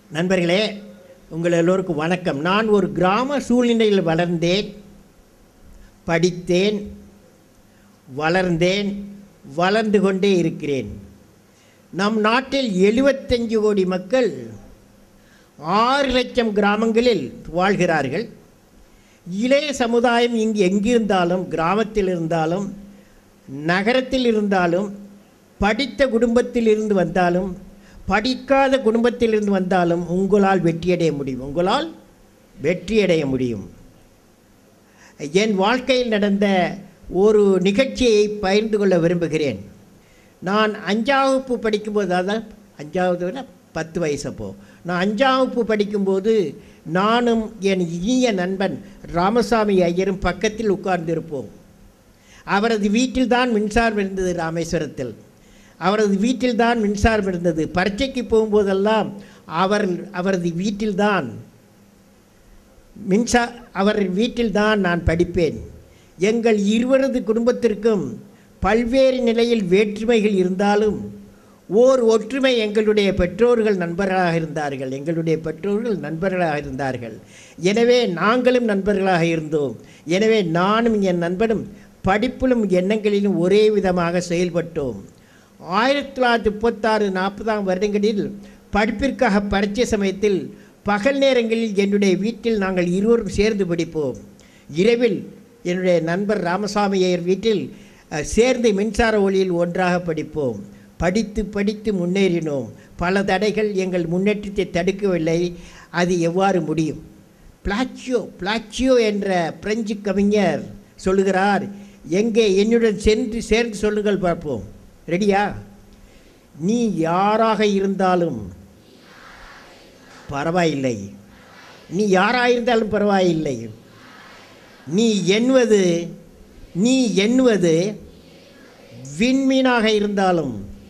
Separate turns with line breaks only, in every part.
நண்பர்களே உங்கள் எல்லோருக்கும் வணக்கம் நான் ஒரு கிராம சூழ்நிலையில் வளர்ந்தேன் படித்தேன் வளர்ந்தேன் வளர்ந்து கொண்டே இருக்கிறேன் நம் நாட்டில் எழுபத்தஞ்சு கோடி மக்கள் ஆறு லட்சம் கிராமங்களில் வாழ்கிறார்கள் இளைய சமுதாயம் இங்கு எங்கிருந்தாலும் கிராமத்தில் இருந்தாலும் நகரத்தில் இருந்தாலும் படித்த குடும்பத்தில் இருந்து வந்தாலும் படிக்காத குடும்பத்திலிருந்து வந்தாலும் உங்களால் வெற்றியடைய முடியும் உங்களால் வெற்றியடைய முடியும் என் வாழ்க்கையில் நடந்த ஒரு நிகழ்ச்சியை பகிர்ந்து கொள்ள விரும்புகிறேன் நான் அஞ்சாம் வகுப்பு படிக்கும்போது அதான் அஞ்சாவது விட பத்து வயசு அப்போ நான் அஞ்சாம் வகுப்பு படிக்கும்போது நானும் என் இனிய நண்பன் ராமசாமி ஐயரும் பக்கத்தில் உட்கார்ந்திருப்போம் அவரது வீட்டில்தான் மின்சாரம் இருந்தது ராமேஸ்வரத்தில் அவரது வீட்டில்தான் மின்சாரம் இருந்தது பரீட்சைக்கு போகும்போதெல்லாம் அவர் அவரது வீட்டில்தான் மின்சா அவர் வீட்டில்தான் நான் படிப்பேன் எங்கள் இருவரது குடும்பத்திற்கும் பல்வேறு நிலையில் வேற்றுமைகள் இருந்தாலும் ஓர் ஒற்றுமை எங்களுடைய பெற்றோர்கள் நண்பர்களாக இருந்தார்கள் எங்களுடைய பெற்றோர்கள் நண்பர்களாக இருந்தார்கள் எனவே நாங்களும் நண்பர்களாக இருந்தோம் எனவே நானும் என் நண்பனும் படிப்பிலும் எண்ணங்களிலும் ஒரே விதமாக செயல்பட்டோம் ஆயிரத்தி தொள்ளாயிரத்தி முப்பத்தாறு நாற்பதாம் வருடங்களில் படிப்பிற்காக பரீட்சை சமயத்தில் பகல் நேரங்களில் என்னுடைய வீட்டில் நாங்கள் இருவரும் சேர்ந்து படிப்போம் இரவில் என்னுடைய நண்பர் ராமசாமி ஐயர் வீட்டில் அஹ், சேர்ந்து மின்சார ஒளியில் ஒன்றாக படிப்போம் படித்து படித்து முன்னேறினோம் பல தடைகள் எங்கள் முன்னேற்றத்தை தடுக்கவில்லை அது எவ்வாறு முடியும் பிளாச்சியோ பிளாச்சியோ என்ற பிரெஞ்சு கவிஞர் சொல்லுகிறார் எங்கே என்னுடன் சென்று சேர்ந்து சொல்லுங்கள் பார்ப்போம் ரெடியா நீ யாராக இருந்தாலும் பரவாயில்லை நீ யாராக இருந்தாலும் பரவாயில்லை நீ எண்ணுவது நீ எண்ணுவது விண்மீனாக இருந்தாலும்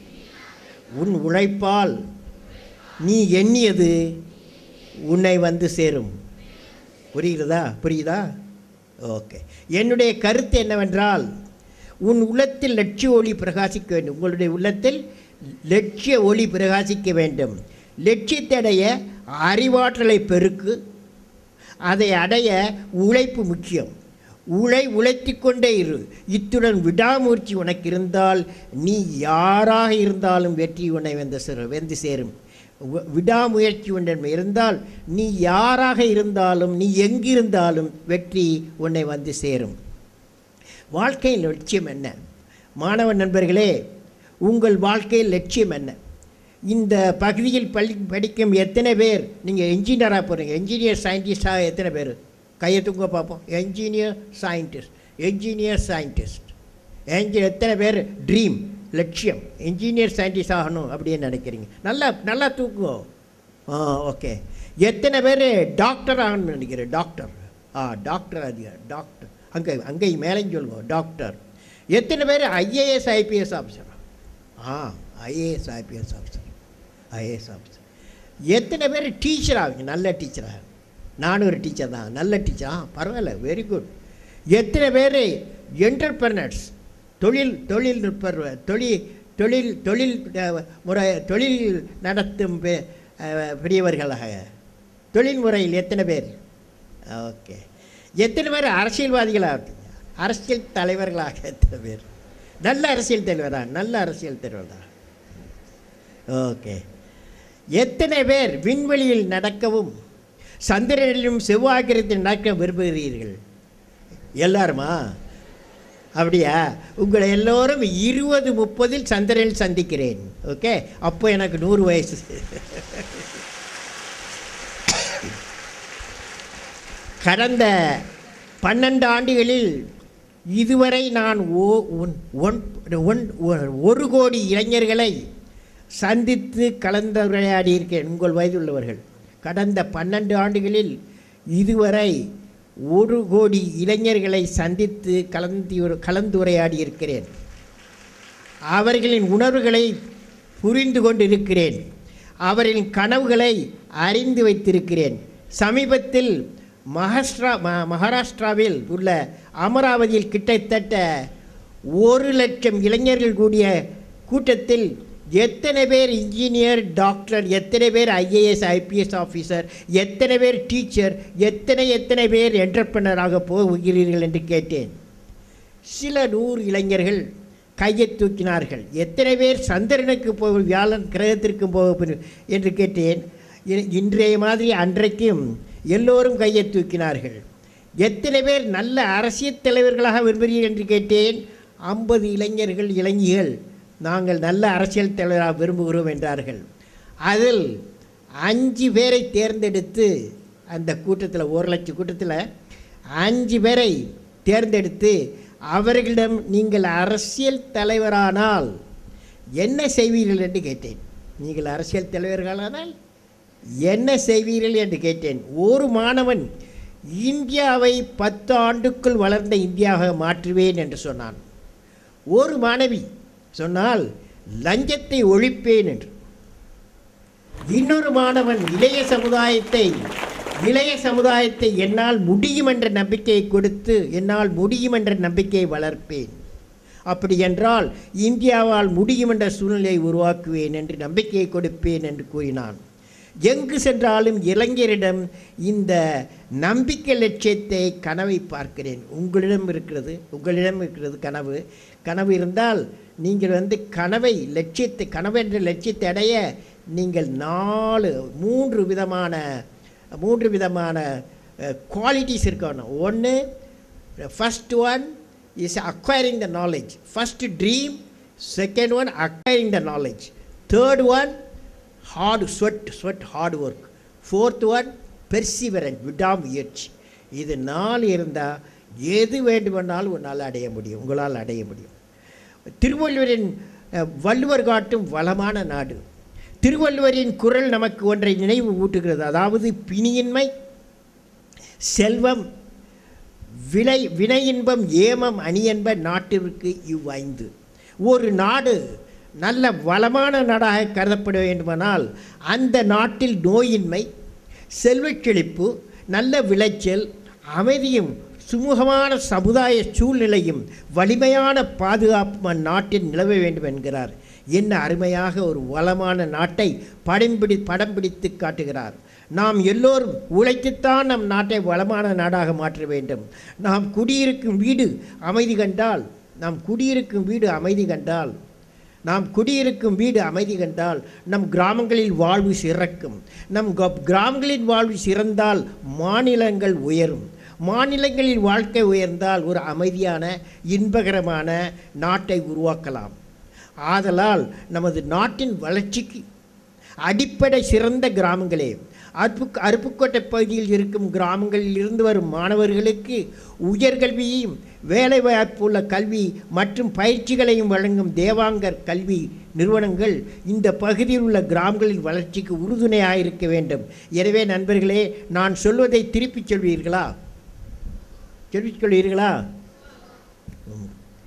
உன் உழைப்பால் நீ எண்ணியது உன்னை வந்து சேரும் புரிகிறதா புரியுதா ஓகே என்னுடைய கருத்து என்னவென்றால் உன் உள்ளத்தில் லட்சிய ஒளி பிரகாசிக்க வேண்டும் உங்களுடைய உள்ளத்தில் லட்சிய ஒளி பிரகாசிக்க வேண்டும் லட்சியத்தை அடைய அறிவாற்றலை பெருக்கு அதை அடைய உழைப்பு முக்கியம் உழை உழைத்து கொண்டே இரு இத்துடன் விடாமுயற்சி உனக்கு இருந்தால் நீ யாராக இருந்தாலும் வெற்றி உன்னை வந்து சேரும் வெந்து சேரும் வி- விடாமுயற்சி ஒன்றை இருந்தால் நீ யாராக இருந்தாலும் நீ எங்கிருந்தாலும் வெற்றி உன்னை வந்து சேரும் வாழ்க்கையின் லட்சியம் என்ன மாணவ நண்பர்களே உங்கள் வாழ்க்கையில் லட்சியம் என்ன இந்த பகுதியில் பள்ளி படிக்கும் எத்தனை பேர் நீங்கள் என்ஜினியராக போகிறீங்க என்ஜினியர் சயின்டிஸ்டாக எத்தனை பேர் கையை தூங்க பார்ப்போம் என்ஜினியர் சயின்டிஸ்ட் என்ஜினியர் சயின்டிஸ்ட் என்ஜி எத்தனை பேர் ட்ரீம் லட்சியம் என்ஜினியர் சயின்டிஸ்ட் ஆகணும் அப்படின்னு நினைக்கிறீங்க நல்லா நல்லா தூக்குவோம் ஆ ஓகே எத்தனை பேர் டாக்டர் ஆகணும்னு நினைக்கிறேன் டாக்டர் ஆ டாக்டர் அதிகம் டாக்டர் அங்கே அங்கே மேலேயும் சொல்லுவோம் டாக்டர் எத்தனை பேர் ஐஏஎஸ் ஐபிஎஸ் ஆஃபீஸர் ஆ IAS IPS officer IAS officer எத்தனை பேர் டீச்சர் ஆகுங்க நல்ல டீச்சராக நானும் ஒரு டீச்சர் தான் நல்ல டீச்சர் ஆ பரவாயில்ல வெரி குட் எத்தனை பேர் என்டர்பிரனர்ஸ் தொழில் தொழில் நுட்பர் தொழில் தொழில் தொழில் அஹ், முறை தொழில் நடத்தும் பெ- அஹ், பெரியவர்களாக தொழில் முறையில் எத்தனை பேர் ஓகே எத்தனை பேர் அரசியல்வாதிகளாக இருக்கீங்க அரசியல் தலைவர்களாக எத்தனை பேர் நல்ல அரசியல் தலைவரா நல்ல அரசியல் தலைவரா ஓகே எத்தனை பேர் விண்வெளியில் நடக்கவும் சந்திரனிலும் செவ்வாய் கிரகத்தில் நடக்க விரும்புகிறீர்கள் எல்லாருமா அப்படியா உங்களை எல்லோரும் இருபது முப்பதில் சந்திரனில் சந்திக்கிறேன் ஓகே அப்போ எனக்கு நூறு வயசு கடந்த பன்னெண்டு ஆண்டுகளில் இதுவரை நான் ஓ ஒன் ஒன் ஒன் ஒரு கோடி இளைஞர்களை சந்தித்து கலந்துரையாடி இருக்கிறேன் உங்கள் வயதுள்ளவர்கள் கடந்த பன்னெண்டு ஆண்டுகளில் இதுவரை ஒரு கோடி இளைஞர்களை சந்தித்து கலந்து கலந்துரையாடி இருக்கிறேன் அவர்களின் உணர்வுகளை புரிந்து கொண்டிருக்கிறேன் அவர்களின் கனவுகளை அறிந்து வைத்திருக்கிறேன் சமீபத்தில் மகாராஷ்டிரா ம- மகாராஷ்டிராவில் உள்ள அமராவதியில் கிட்டத்தட்ட ஒரு லட்சம் இளைஞர்கள் கூடிய கூட்டத்தில் எத்தனை பேர் இன்ஜினியர் டாக்டர் எத்தனை பேர் ஐஏஎஸ் ஐபிஎஸ் ஆஃபீஸர் எத்தனை பேர் டீச்சர் எத்தனை எத்தனை பேர் என்டர்பிரனராக போகிறீர்கள் என்று கேட்டேன் சில நூறு இளைஞர்கள் கையை தூக்கினார்கள் எத்தனை பேர் சந்திரனுக்கு போ வியாழன் கிரகத்திற்கு போக என்று கேட்டேன் இ- இன்றைய மாதிரி அன்றைக்கும் எல்லோரும் கையை தூக்கினார்கள் எத்தனை பேர் நல்ல அரசியல் தலைவர்களாக விரும்புகிறீர்கள் என்று கேட்டேன் ஐம்பது இளைஞர்கள் இளைஞிகள் நாங்கள் நல்ல அரசியல் தலைவராக விரும்புகிறோம் என்றார்கள் அதில் அஞ்சு பேரை தேர்ந்தெடுத்து அந்த கூட்டத்தில் ஒரு லட்சம் கூட்டத்தில் அஞ்சு பேரை தேர்ந்தெடுத்து அவர்களிடம் நீங்கள் அரசியல் தலைவரானால் என்ன செய்வீர்கள் என்று கேட்டேன் நீங்கள் அரசியல் தலைவர்களானால் என்ன செய்வீர்கள் என்று கேட்டேன் ஒரு மாணவன் இந்தியாவை பத்து ஆண்டுக்குள் வளர்ந்த இந்தியாவாக மாற்றுவேன் என்று சொன்னான் ஒரு மாணவி சொன்னால் லஞ்சத்தை ஒழிப்பேன் என்று இன்னொரு மாணவன் இளைய சமுதாயத்தை இளைய சமுதாயத்தை என்னால் முடியும் என்ற நம்பிக்கையை கொடுத்து என்னால் முடியும் என்ற நம்பிக்கையை வளர்ப்பேன் அப்படி என்றால் இந்தியாவால் முடியும் என்ற சூழ்நிலையை உருவாக்குவேன் என்று நம்பிக்கையை கொடுப்பேன் என்று கூறினான் எங்கு சென்றாலும் இளைஞரிடம் இந்த நம்பிக்கை லட்சியத்தை கனவை பார்க்கிறேன் உங்களிடம் இருக்கிறது உங்களிடம் இருக்கிறது கனவு கனவு இருந்தால் நீங்கள் வந்து கனவை லட்சியத்தை கனவு என்ற லட்சியத்தை அடைய நீங்கள் நாலு மூன்று விதமான மூன்று விதமான குவாலிட்டிஸ் இருக்கணும் ஒன்று first one is acquiring the knowledge first dream second one acquiring the knowledge third one hard sweat sweat hard work fourth one perseverant விடாமுயற்சி இது நாலு இருந்தால் எது வேண்டுமென்றாலும் உன்னால் அடைய முடியும் உங்களால் அடைய முடியும் திருவள்ளுவரின் அஹ், வள்ளுவர் காட்டும் வளமான நாடு திருவள்ளுவரின் குரல் நமக்கு ஒன்றை நினைவு ஊட்டுகிறது அதாவது பிணியின்மை செல்வம் விலை வினையின்பம் ஏமம் அணியன்ப நாட்டிற்கு இவ்வைந்து ஒரு நாடு நல்ல வளமான நாடாக கருதப்பட வேண்டுமானால் அந்த நாட்டில் நோயின்மை செல்வச் செழிப்பு நல்ல விளைச்சல் அமைதியும் சுமூகமான சமுதாய சூழ்நிலையும் வலிமையான பாதுகாப்பும் அந்நாட்டில் நிலவ வேண்டும் என்கிறார் என்ன அருமையாக ஒரு வளமான நாட்டை படம் பிடி படம் பிடித்து காட்டுகிறார் நாம் எல்லோரும் உழைத்துத்தான் நம் நாட்டை வளமான நாடாக மாற்ற வேண்டும் நாம் குடியிருக்கும் வீடு அமைதி கண்டால் நாம் குடியிருக்கும் வீடு அமைதி கண்டால் நாம் குடியிருக்கும் வீடு அமைதி கண்டால் நம் கிராமங்களில் வாழ்வு சிறக்கும் நம் க- கிராமங்களின் வாழ்வு சிறந்தால் மாநிலங்கள் உயரும் மாநிலங்களில் வாழ்க்கை உயர்ந்தால் ஒரு அமைதியான இன்பகரமான நாட்டை உருவாக்கலாம் ஆதலால் நமது நாட்டின் வளர்ச்சிக்கு அடிப்படை சிறந்த கிராமங்களே அருப்பு அருப்புக்கோட்டை பகுதியில் இருக்கும் கிராமங்களில் இருந்து வரும் மாணவர்களுக்கு உயர்கல்வியையும் வேலைவாய்ப்புள்ள கல்வி மற்றும் பயிற்சிகளையும் வழங்கும் தேவாங்கர் கல்வி நிறுவனங்கள் இந்த பகுதியில் உள்ள கிராமங்களின் வளர்ச்சிக்கு உறுதுணையாக இருக்க வேண்டும் எனவே நண்பர்களே நான் சொல்வதை திருப்பிச் சொல்வீர்களா சொல்லிச் சொல்வீர்களா ம்.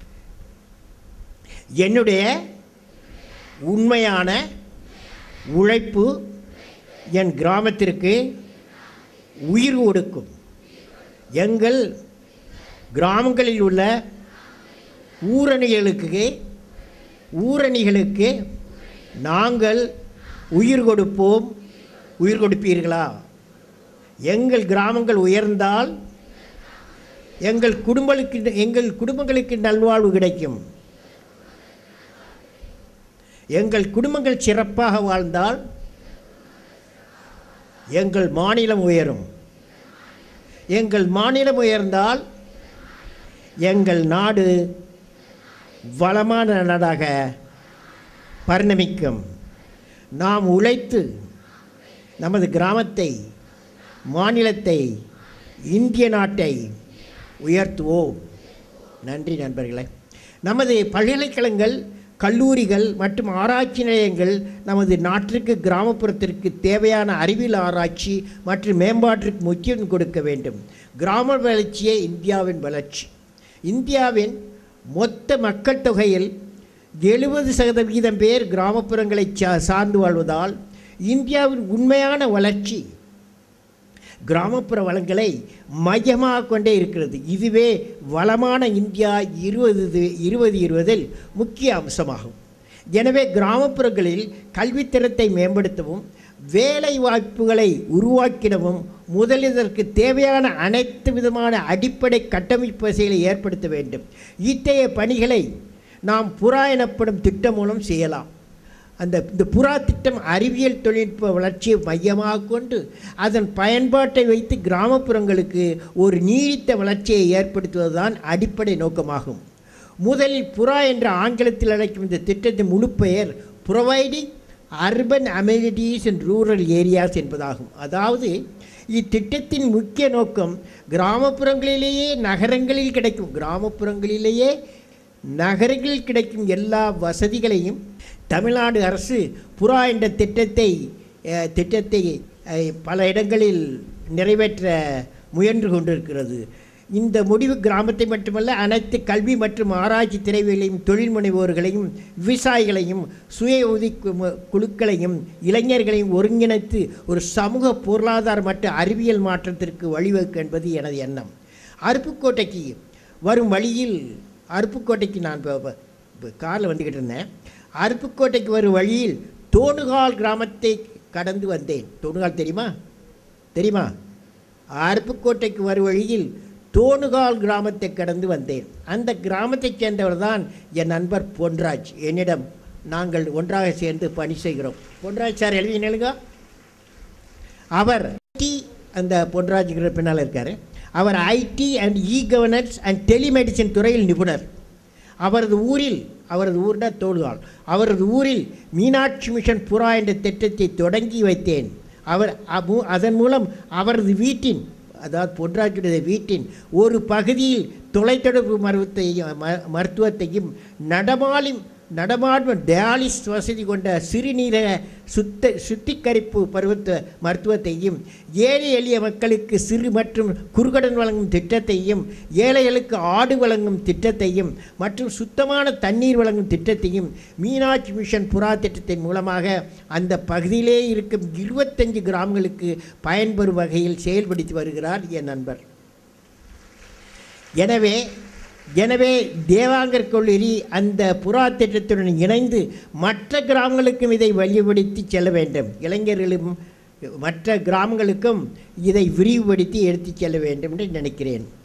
என்னுடைய உண்மையான உழைப்பு என் கிராமத்திற்கு உயிர் கொடுக்கும் எங்கள் கிராமங்களில் உள்ள ஊரணிகளுக்கு ஊரணிகளுக்கு நாங்கள் உயிர் கொடுப்போம் உயிர் கொடுப்பீர்களா எங்கள் கிராமங்கள் உயர்ந்தால் எங்கள் குடும்பங்களுக்கு எங்கள் குடும்பங்களுக்கு நல்வாழ்வு கிடைக்கும் எங்கள் குடும்பங்கள் சிறப்பாக வாழ்ந்தால் எங்கள் மாநிலம் உயரும் எங்கள் மாநிலம் உயர்ந்தால் எங்கள் நாடு வளமான நாடாக பரிணமிக்கும் நாம் உழைத்து நமது கிராமத்தை மாநிலத்தை இந்திய நாட்டை உயர்த்துவோம் நன்றி நண்பர்களே நமது பல்கலைக்கழகங்கள் கல்லூரிகள் மற்றும் ஆராய்ச்சி நிலையங்கள் நமது நாட்டிற்கு கிராமப்புறத்திற்கு தேவையான அறிவியல் ஆராய்ச்சி மற்றும் மேம்பாட்டிற்கு முக்கியம் கொடுக்க வேண்டும் கிராம வளர்ச்சியே இந்தியாவின் வளர்ச்சி இந்தியாவின் மொத்த மக்கள் தொகையில் எழுபது சதவீதம் பேர் கிராமப்புறங்களை சா- சார்ந்து வாழ்வதால் இந்தியாவின் உண்மையான வளர்ச்சி கிராமப்புற வளங்களை மையமாக கொண்டே இருக்கிறது இதுவே வளமான இந்தியா இருபது இருபது இருபதில் முக்கிய அம்சமாகும் எனவே கிராமப்புறங்களில் கல்வித்தரத்தை மேம்படுத்தவும் வேலை வாய்ப்புகளை உருவாக்கிடவும் முதல் இதற்கு தேவையான அனைத்து விதமான அடிப்படை கட்டமைப்பு வசதிகளை ஏற்படுத்த வேண்டும் இத்தகைய பணிகளை நாம் புறா எனப்படும் திட்டம் மூலம் செய்யலாம் அந்த இந்த புறா திட்டம் அறிவியல் தொழில்நுட்ப வளர்ச்சியை மையமாக கொண்டு அதன் பயன்பாட்டை வைத்து கிராமப்புறங்களுக்கு ஒரு நீடித்த வளர்ச்சியை ஏற்படுத்துவதுதான் அடிப்படை நோக்கமாகும் முதலில் புறா என்ற ஆங்கிலத்தில் அழைக்கும் இந்த திட்டத்தின் முழு பெயர் providing urban amenities and rural areas என்பதாகும் அதாவது இத்திட்டத்தின் முக்கிய நோக்கம் கிராமப்புறங்களிலேயே நகரங்களில் கிடைக்கும் கிராமப்புறங்களிலேயே நகரங்களில் கிடைக்கும் எல்லா வசதிகளையும் தமிழ்நாடு அரசு புறா என்ற திட்டத்தை அஹ், திட்டத்தை அஹ், பல இடங்களில் நிறைவேற்ற முயன்று கொண்டிருக்கிறது இந்த முடிவு கிராமத்தை மட்டுமல்ல அனைத்து கல்வி மற்றும் ஆராய்ச்சி திரைகளையும் தொழில் முனைவோர்களையும் விவசாயிகளையும் சுய உதவி கு- குழுக்களையும் இளைஞர்களையும் ஒருங்கிணைத்து ஒரு சமூக பொருளாதார மற்றும் அறிவியல் மாற்றத்திற்கு வழிவகுக்கும் என்பது எனது எண்ணம் அருப்புக்கோட்டைக்கு வரும் வழியில் அருப்புக்கோட்டைக்கு நான் இப்போ காரில் வந்துக்கிட்டு இருந்தேன் அருப்புக்கோட்டைக்கு வரும் வழியில் தோணுகால் கிராமத்தை கடந்து வந்தேன் தோணுகால் தெரியுமா தெரியுமா அருப்புக்கோட்டைக்கு வரும் வழியில் தோணுகால் கிராமத்தை கடந்து வந்தேன் அந்த கிராமத்தைச் சேர்ந்தவர் தான் என் நண்பர் பொன்ராஜ் என்னிடம் நாங்கள் ஒன்றாக சேர்ந்து பணி செய்கிறோம் பொன்ராஜ் சார் எழுதினேங்க அவர் ஐடி அந்த பொன்ராஜ்ங்கிற பின்னால் இருக்கார் அவர் IT and e governance and telemedicine துறையில் நிபுணர் அவரது ஊரில் அவரது ஊர்னா தோல்கால் அவரது ஊரில் மீனாட்சி மிஷன் புறா என்ற திட்டத்தை தொடங்கி வைத்தேன் அவர் அம்மு- அதன் மூலம் அவரது வீட்டின் அதாவது பொன்ராஜுடைய வீட்டின் ஒரு பகுதியில் தொலைத்தொடர்பு மருத்துவத்தையும் ம- மருத்துவத்தையும் நடமாளி நடமாடும் டயாலிஸ் வசதி கொண்ட சிறுநீரக சுத்த சுத்திகரிப்பு பருவத்த மருத்துவத்தையும் ஏழை எளிய மக்களுக்கு சிறு மற்றும் குறுகடன் வழங்கும் திட்டத்தையும் ஏழைகளுக்கு ஆடு வழங்கும் திட்டத்தையும் மற்றும் சுத்தமான தண்ணீர் வழங்கும் திட்டத்தையும் மீனாட்சி மிஷன் புறா திட்டத்தின் மூலமாக அந்த பகுதியிலே இருக்கும் இருபத்தஞ்சு கிராமங்களுக்கு பயன்பெறும் வகையில் செயல்படுத்தி வருகிறார் என் நண்பர் எனவே எனவே தேவாங்கர் கல்லூரி அந்த புறா திட்டத்துடன் இணைந்து மற்ற கிராமங்களுக்கும் இதை வழிபடுத்தி செல்ல வேண்டும் இளைஞர்களும் மற்ற கிராமங்களுக்கும் இதை விரிவுபடுத்தி எடுத்துச் செல்ல வேண்டும் என்று நினைக்கிறேன்